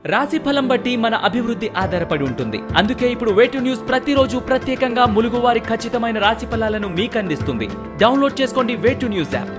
రాశి ఫలం బట్టి మన అభివృద్ధి ఆధారపడి ఉంటుంది అందుకే ఇప్పుడు వేటు న్యూస్ ప్రతిరోజు ప్రత్యేకంగా ములుగువారి ఖచ్చితమైన రాశి ఫలాలను మీకు అందిస్తుంది డౌన్లోడ్ చేసుకోండి వేటు న్యూస్ యాప్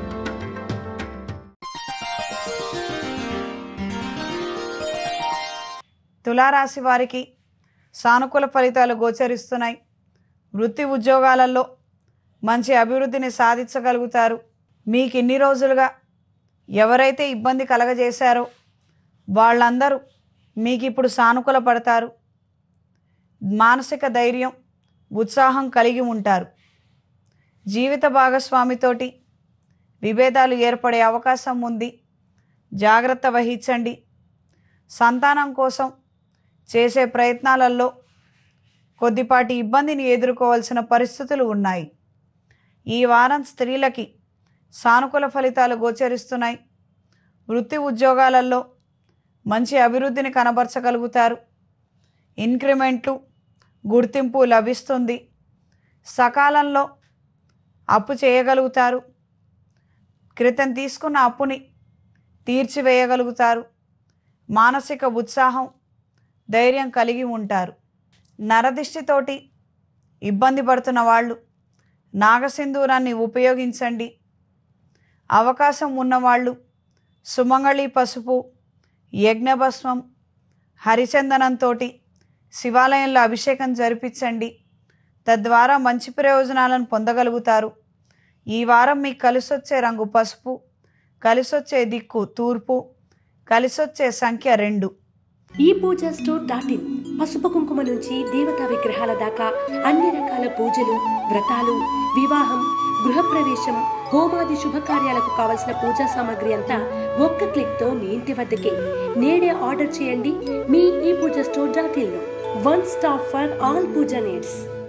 తులారాశి వారికి సానుకూల ఫలితాలు గోచరిస్తున్నాయి వృత్తి ఉద్యోగాలలో మంచి అభివృద్ధిని సాధించగలుగుతారు మీకు ఇన్ని రోజులుగా ఎవరైతే ఇబ్బంది కలగజేశారో వాళ్ళందరూ మీకు ఇప్పుడు సానుకూల పడతారు మానసిక ధైర్యం ఉత్సాహం కలిగి ఉంటారు జీవిత భాగస్వామితోటి విభేదాలు ఏర్పడే అవకాశం ఉంది జాగ్రత్త వహించండి సంతానం కోసం చేసే ప్రయత్నాలలో కొద్దిపాటి ఇబ్బందిని ఎదుర్కోవాల్సిన పరిస్థితులు ఉన్నాయి ఈ వారం స్త్రీలకి సానుకూల ఫలితాలు గోచరిస్తున్నాయి వృత్తి ఉద్యోగాలలో మంచి అభివృద్ధిని కనబరచగలుగుతారు ఇంక్రిమెంట్లు గుర్తింపు లభిస్తుంది సకాలంలో అప్పు చేయగలుగుతారు క్రితం తీసుకున్న అప్పుని తీర్చివేయగలుగుతారు మానసిక ఉత్సాహం ధైర్యం కలిగి ఉంటారు నరదిష్టితోటి ఇబ్బంది పడుతున్న వాళ్ళు నాగసింధూరాన్ని ఉపయోగించండి అవకాశం ఉన్నవాళ్ళు సుమంగళి పసుపు యజ్ఞభస్మం హరిచందనంతో శివాలయంలో అభిషేకం జరిపించండి తద్వారా మంచి ప్రయోజనాలను పొందగలుగుతారు ఈ వారం మీకు కలిసొచ్చే రంగు పసుపు కలిసొచ్చే దిక్కు తూర్పు కలిసొచ్చే సంఖ్య రెండు ఈ పూజ స్టోర్ డాట్ ఇన్ పసుపు కుంకుమ నుంచి దేవతా విగ్రహాల దాకా అన్ని రకాల పూజలు వ్రతాలు వివాహం గృహప్రవేశం హోమాది శుభకార్యాలకు కావలసిన పూజా సామాగ్రి అంతా ఒక్క క్లిక్ తో మీ ఇంటి వద్దకే నేడే ఆర్డర్ చేయండి మీ ఈ పూజ స్టోర్ డాట్ ఇన్ లో one stop for all puja needs